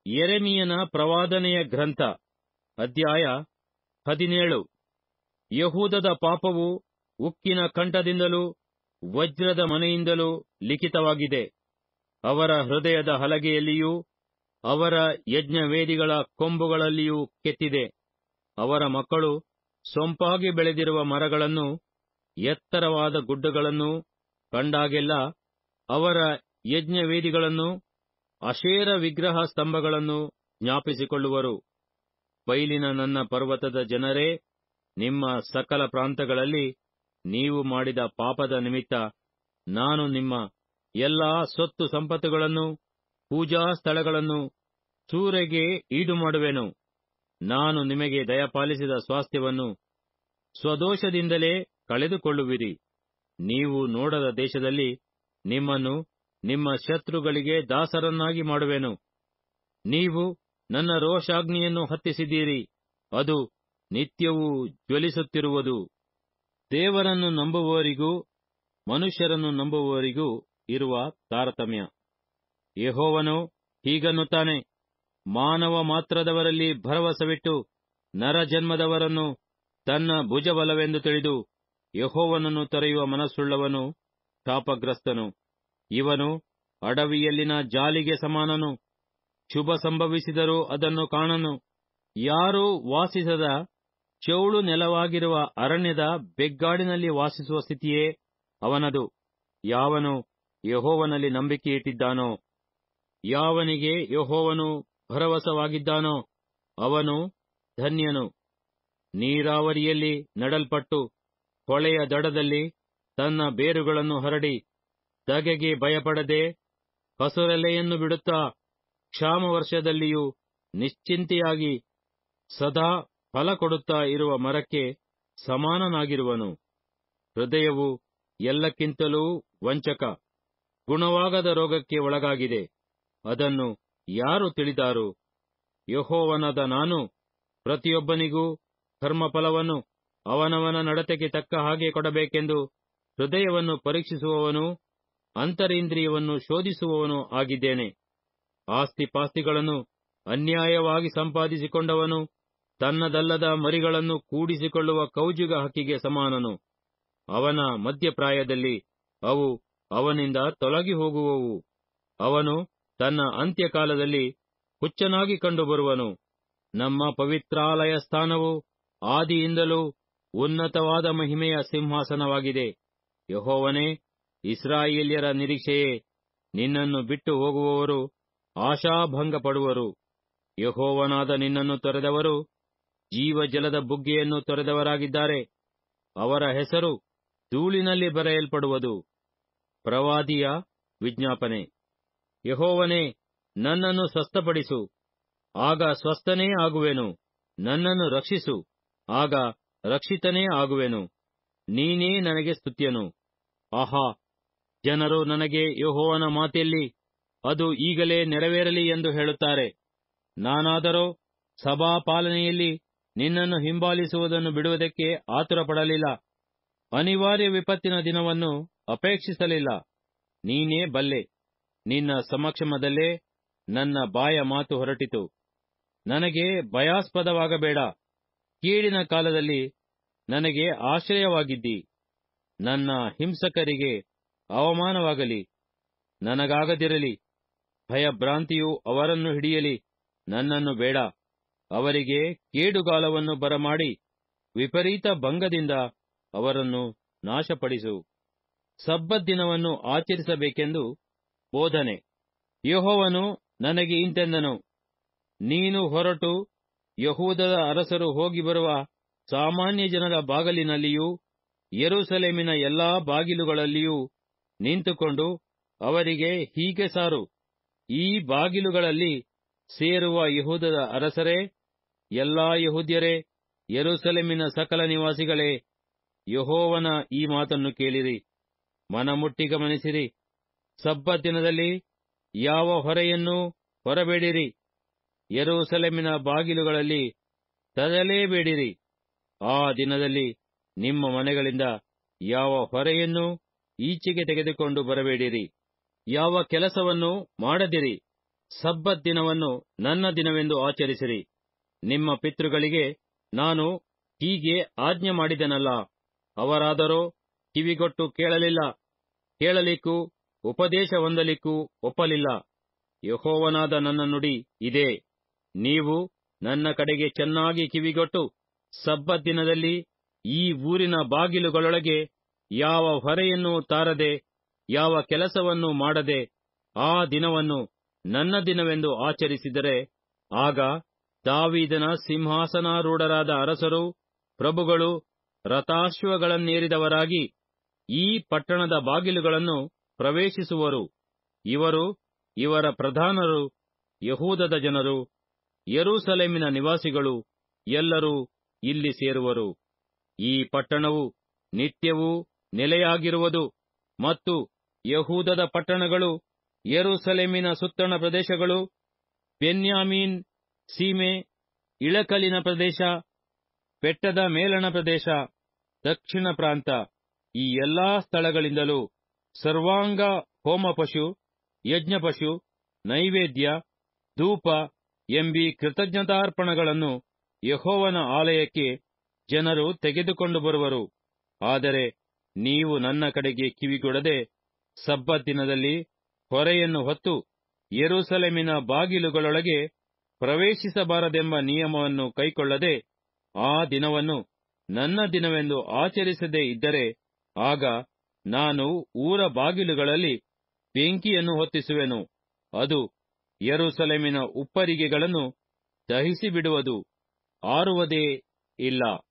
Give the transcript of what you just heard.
ಯೆರೆಮೀಯನ ಪ್ರವಾದನೆಯ ಗ್ರಂಥ ಅಧ್ಯಾಯ ಹದಿನೇಳು ಯಹೂದದ ಪಾಪವು ಉಕ್ಕಿನ ಕಂಠದಿಂದಲೂ ವಜ್ರದ ಮನೆಯಿಂದಲೂ ಲಿಖಿತವಾಗಿದೆ ಅವರ ಹೃದಯದ ಹಲಗೆಯಲ್ಲಿಯೂ ಅವರ ಯಜ್ಞವೇದಿಗಳ ಕೊಂಬುಗಳಲ್ಲಿಯೂ ಕೆತ್ತಿದೆ ಅವರ ಮಕ್ಕಳು ಸೊಂಪಾಗಿ ಬೆಳೆದಿರುವ ಮರಗಳನ್ನು ಎತ್ತರವಾದ ಗುಡ್ಡಗಳನ್ನು ಕಂಡಾಗೆಲ್ಲ ಅವರ ಯಜ್ಞವೇದಿಗಳನ್ನು ಅಶೇರ ವಿಗ್ರಹ ಸ್ತಂಭಗಳನ್ನು ಜ್ಞಾಪಿಸಿಕೊಳ್ಳುವರು ಬೈಲಿನ ನನ್ನ ಪರ್ವತದ ಜನರೇ ನಿಮ್ಮ ಸಕಲ ಪ್ರಾಂತಗಳಲ್ಲಿ ನೀವು ಮಾಡಿದ ಪಾಪದ ನಿಮಿತ್ತ ನಾನು ನಿಮ್ಮ ಎಲ್ಲಾ ಸೊತ್ತು ಸಂಪತ್ತುಗಳನ್ನು ಪೂಜಾ ಸ್ಥಳಗಳನ್ನು ಸೂರೆಗೆ ಈಡು ಮಾಡುವೆನು ನಾನು ನಿಮಗೆ ದಯಪಾಲಿಸಿದ ಸ್ವಾಸ್ಥ್ಯವನ್ನು ಸ್ವದೋಷದಿಂದಲೇ ಕಳೆದುಕೊಳ್ಳುವಿರಿ ನೀವು ನೋಡದ ದೇಶದಲ್ಲಿ ನಿಮ್ಮನ್ನು ನಿಮ್ಮ ಶತ್ರುಗಳಿಗೆ ದಾಸರನ್ನಾಗಿ ಮಾಡುವೆನು ನೀವು ನನ್ನ ರೋಷಾಗ್ನಿಯನ್ನು ಹತ್ತಿಸಿದ್ದೀರಿ ಅದು ನಿತ್ಯವೂ ಜ್ವಲಿಸುತ್ತಿರುವುದು ದೇವರನ್ನು ನಂಬುವವರಿಗೂ ಮನುಷ್ಯರನ್ನು ನಂಬುವವರಿಗೂ ಇರುವ ತಾರತಮ್ಯ ಯೆಹೋವನು ಹೀಗನ್ನುತ್ತಾನೆ ಮಾನವ ಮಾತ್ರದವರಲ್ಲಿ ಭರವಸವಿಟ್ಟು ನರಜನ್ಮದವರನ್ನು ತನ್ನ ಭುಜಬಲವೆಂದು ತಿಳಿದು ಯೆಹೋವನನ್ನು ತೊರೆಯುವ ಮನಸ್ಸುಳ್ಳವನು ಶಾಪಗ್ರಸ್ತನು ಇವನು ಅಡವಿಯಲ್ಲಿನ ಜಾಲಿಗೆ ಸಮಾನನು ಶುಭ ಸಂಭವಿಸಿದರೂ ಅದನ್ನು ಕಾಣನು ಯಾರೂ ವಾಸಿಸದ ಚೌಳು ನೆಲವಾಗಿರುವ ಅರಣ್ಯದ ಬೆಗ್ಗಾಡಿನಲ್ಲಿ ವಾಸಿಸುವ ಸ್ಥಿತಿಯೇ ಅವನದು ಯಾವನು ಯಹೋವನಲ್ಲಿ ನಂಬಿಕೆ ಇಟ್ಟಿದ್ದಾನೋ ಯಾವನಿಗೆ ಯಹೋವನು ಭರವಸವಾಗಿದ್ದಾನೋ ಅವನು ಧನ್ಯನು ನೀರಾವರಿಯಲ್ಲಿ ನಡಲ್ಪಟ್ಟು ಹೊಳೆಯ ದಡದಲ್ಲಿ ತನ್ನ ಬೇರುಗಳನ್ನು ಹರಡಿ ಧಗೆಗೆ ಭಯಪಡದೆ ಹಸುರೆಲೆಯನ್ನು ಬಿಡುತ್ತಾ ಕ್ಷಾಮ ವರ್ಷದಲ್ಲಿಯೂ ನಿಶ್ಚಿಂತೆಯಾಗಿ ಸದಾ ಫಲ ಕೊಡುತ್ತಾ ಇರುವ ಮರಕ್ಕೆ ಸಮಾನನಾಗಿರುವನು ಹೃದಯವು ಎಲ್ಲಕ್ಕಿಂತಲೂ ವಂಚಕ ಗುಣವಾಗದ ರೋಗಕ್ಕೆ ಒಳಗಾಗಿದೆ ಅದನ್ನು ಯಾರು ತಿಳಿದಾರು ಯಹೋವನಾದ ನಾನು ಪ್ರತಿಯೊಬ್ಬನಿಗೂ ಕರ್ಮಫಲವನ್ನು ಅವನವನ ನಡತೆಗೆ ತಕ್ಕ ಹಾಗೆ ಕೊಡಬೇಕೆಂದು ಹೃದಯವನ್ನು ಪರೀಕ್ಷಿಸುವವನು ಅಂತರೇಂದ್ರಿಯವನ್ನು ಶೋಧಿಸುವವನು ಆಗಿದ್ದೇನೆ ಆಸ್ತಿಪಾಸ್ತಿಗಳನ್ನು ಅನ್ಯಾಯವಾಗಿ ಸಂಪಾದಿಸಿಕೊಂಡವನು ತನ್ನದಲ್ಲದ ಮರಿಗಳನ್ನು ಕೂಡಿಸಿಕೊಳ್ಳುವ ಕೌಜುಗ ಹಕ್ಕಿಗೆ ಸಮಾನನು ಅವನ ಮಧ್ಯಪ್ರಾಯದಲ್ಲಿ ಅವು ಅವನಿಂದ ತೊಲಗಿ ಹೋಗುವವು ಅವನು ತನ್ನ ಅಂತ್ಯಕಾಲದಲ್ಲಿ ಹುಚ್ಚನಾಗಿ ಕಂಡುಬರುವನು ನಮ್ಮ ಪವಿತ್ರಾಲಯ ಸ್ಥಾನವು ಆದಿಯಿಂದಲೂ ಉನ್ನತವಾದ ಮಹಿಮೆಯ ಸಿಂಹಾಸನವಾಗಿದೆ ಯಹೋವನೇ ಇಸ್ರಾಯೇಲ್ಯರ ನಿರೀಕ್ಷೆಯೇ ನಿನ್ನನ್ನು ಬಿಟ್ಟು ಹೋಗುವವರು ಆಶಾಭಂಗ ಪಡುವರು ಯಹೋವನಾದ ನಿನ್ನನ್ನು ತೊರೆದವರು ಜೀವಜಲದ ಬುಗ್ಗೆಯನ್ನು ತೊರೆದವರಾಗಿದ್ದಾರೆ ಅವರ ಹೆಸರು ಧೂಳಿನಲ್ಲಿ ಬರೆಯಲ್ಪಡುವುದು ಪ್ರವಾದಿಯ ವಿಜ್ಞಾಪನೆ ಯಹೋವನೇ ನನ್ನನ್ನು ಸ್ವಸ್ಥಪಡಿಸು ಆಗ ಸ್ವಸ್ಥನೇ ಆಗುವೆನು ನನ್ನನ್ನು ರಕ್ಷಿಸು ಆಗ ರಕ್ಷಿತನೇ ಆಗುವೆನು ನೀನೇ ನನಗೆ ಸ್ತುತ್ಯನು ಆಹಾ ಜನರು ನನಗೆ ಯಹೋವನ ಮಾತೆಲ್ಲಿ ಅದು ಈಗಲೇ ನೆರವೇರಲಿ ಎಂದು ಹೇಳುತ್ತಾರೆ ನಾನಾದರೋ ಸಭಾಪಾಲನೆಯಲ್ಲಿ ನಿನ್ನನ್ನು ಹಿಂಬಾಲಿಸುವುದನ್ನು ಬಿಡುವುದಕ್ಕೆ ಆತುರಪಡಲಿಲ್ಲ ಅನಿವಾರ್ಯ ವಿಪತ್ತಿನ ದಿನವನ್ನು ಅಪೇಕ್ಷಿಸಲಿಲ್ಲ ನೀನೇ ಬಲ್ಲೆ ನಿನ್ನ ಸಮಕ್ಷಮದಲ್ಲೇ ನನ್ನ ಬಾಯ ಮಾತು ಹೊರಟಿತು ನನಗೆ ಭಯಾಸ್ಪದವಾಗಬೇಡ ಕೀಡಿನ ಕಾಲದಲ್ಲಿ ನನಗೆ ಆಶ್ರಯವಾಗಿದ್ದಿ ನನ್ನ ಹಿಂಸಕರಿಗೆ ಅವಮಾನವಾಗಲಿ ನನಗಾಗದಿರಲಿ ಭಯಭ್ರಾಂತಿಯು ಅವರನ್ನು ಹಿಡಿಯಲಿ ನನ್ನನ್ನು ಬೇಡ ಅವರಿಗೆ ಕೇಡುಗಾಲವನ್ನು ಬರಮಾಡಿ ವಿಪರೀತ ಭಂಗದಿಂದ ಅವರನ್ನು ನಾಶಪಡಿಸು ಸಬ್ಬತ್ ದಿನವನ್ನು ಆಚರಿಸಬೇಕೆಂದು ಬೋಧನೆ ಯಹೋವನು ನನಗೆ ಇಂತೆಂದನು ನೀನು ಹೊರಟು ಯಹೂದದ ಅರಸರು ಹೋಗಿ ಬರುವ ಸಾಮಾನ್ಯ ಜನರ ಬಾಗಲಿನಲ್ಲಿಯೂ ಯೆರೂಸಲೇಮಿನ ಎಲ್ಲಾ ಬಾಗಿಲುಗಳಲ್ಲಿಯೂ ನಿಂತುಕೊಂಡು ಅವರಿಗೆ ಹೀಗೆ ಸಾರು ಈ ಬಾಗಿಲುಗಳಲ್ಲಿ ಸೇರುವ ಯಹೂದದ ಅರಸರೇ ಎಲ್ಲಾ ಯಹೂದ್ಯರೇ ಯೆರೂಸಲೇಮಿನ ಸಕಲ ನಿವಾಸಿಗಳೇ ಯಹೋವನ ಈ ಮಾತನ್ನು ಕೇಳಿರಿ ಮನಮುಟ್ಟಿ ಗಮನಿಸಿರಿ ಸಬ್ಬತ್ ದಿನದಲ್ಲಿ ಯಾವ ಹೊರೆಯನ್ನೂ ಹೊರಬೇಡಿರಿ ಯೆರೂಸಲೇಮಿನ ಬಾಗಿಲುಗಳಲ್ಲಿ ತದಲೇಬೇಡಿರಿ ಆ ದಿನದಲ್ಲಿ ನಿಮ್ಮ ಮನೆಗಳಿಂದ ಯಾವ ಹೊರೆಯನ್ನೂ ಈಚೆಗೆ ತೆಗೆದುಕೊಂಡು ಬರಬೇಡಿರಿ ಯಾವ ಕೆಲಸವನ್ನು ಮಾಡದಿರಿ ಸಬ್ಬತ್ ದಿನವನ್ನು ನನ್ನ ದಿನವೆಂದು ಆಚರಿಸಿರಿ ನಿಮ್ಮ ಪಿತೃಗಳಿಗೆ ನಾನು ಹೀಗೆ ಆಜ್ಞೆ ಮಾಡಿದೆನಲ್ಲ ಅವರಾದರೋ ಕಿವಿಗೊಟ್ಟು ಕೇಳಲಿಲ್ಲ ಕೇಳಲಿಕ್ಕೂ ಉಪದೇಶ ಹೊಂದಲಿಕ್ಕೂ ಒಪ್ಪಲಿಲ್ಲ ಯಹೋವನಾದ ನನ್ನ ನುಡಿ ಇದೇ ನೀವು ನನ್ನ ಕಡೆಗೆ ಚೆನ್ನಾಗಿ ಕಿವಿಗೊಟ್ಟು ಸಬ್ಬತ್ ದಿನದಲ್ಲಿ ಈ ಊರಿನ ಬಾಗಿಲುಗಳೊಳಗೆ ಯಾವ ಹೊರೆಯನ್ನೂ ತಾರದೆ ಯಾವ ಕೆಲಸವನ್ನೂ ಮಾಡದೆ ಆ ದಿನವನ್ನು ನನ್ನ ದಿನವೆಂದು ಆಚರಿಸಿದರೆ ಆಗ ದಾವೀದನ ಸಿಂಹಾಸನಾರೂಢರಾದ ಅರಸರು ಪ್ರಭುಗಳು ರಥಾಶ್ವಗಳನ್ನೇರಿದವರಾಗಿ ಈ ಪಟ್ಟಣದ ಬಾಗಿಲುಗಳನ್ನು ಪ್ರವೇಶಿಸುವರು ಇವರು ಇವರ ಪ್ರಧಾನರು ಯಹೂದದ ಜನರು ಯೆರೂಸಲೇಮಿನ ನಿವಾಸಿಗಳು ಎಲ್ಲರೂ ಇಲ್ಲಿ ಸೇರುವರು ಈ ಪಟ್ಟಣವು ನಿತ್ಯವೂ ನೆಲೆಯಾಗಿರುವುದು ಮತ್ತು ಯಹೂದದ ಪಟ್ಟಣಗಳು ಯೆರೂಸಲೇಮಿನ ಸುತ್ತಣ ಪ್ರದೇಶಗಳು ಬೆನ್ಯಾಮೀನ್ ಸೀಮೆ ಇಳಕಲಿನ ಪ್ರದೇಶ ಬೆಟ್ಟದ ಮೇಲಣ ಪ್ರದೇಶ ದಕ್ಷಿಣ ಪ್ರಾಂತ ಈ ಎಲ್ಲಾ ಸ್ಥಳಗಳಿಂದಲೂ ಸರ್ವಾಂಗ ಹೋಮಪಶು ಯಜ್ಞಪಶು ನೈವೇದ್ಯ ಧೂಪ ಎಂಬಿ ಕೃತಜ್ಞತಾರ್ಪಣಗಳನ್ನು ಯಹೋವನ ಆಲಯಕ್ಕೆ ಜನರು ತೆಗೆದುಕೊಂಡು ಬರುವರು ಆದರೆ ನೀವು ನನ್ನ ಕಡೆಗೆ ಕಿವಿಗೊಡದೆ ಸಬ್ಬತ್ ದಿನದಲ್ಲಿ ಹೊರೆಯನ್ನು ಹೊತ್ತು ಯೆರೂಸಲೇಮಿನ ಬಾಗಿಲುಗಳೊಳಗೆ ಪ್ರವೇಶಿಸಬಾರದೆಂಬ ನಿಯಮವನ್ನು ಕೈಕೊಳ್ಳದೆ ಆ ದಿನವನ್ನು ನನ್ನ ದಿನವೆಂದು ಆಚರಿಸದೇ ಇದ್ದರೆ ಆಗ ನಾನು ಊರ ಬಾಗಿಲುಗಳಲ್ಲಿ ಬೆಂಕಿಯನ್ನು ಹೊತ್ತಿಸುವೆನು ಅದು ಯೆರೂಸಲೇಮಿನ ಉಪ್ಪರಿಗೆಗಳನ್ನು ದಹಿಸಿಬಿಡುವುದು ಆರುವುದೇ ಇಲ್ಲ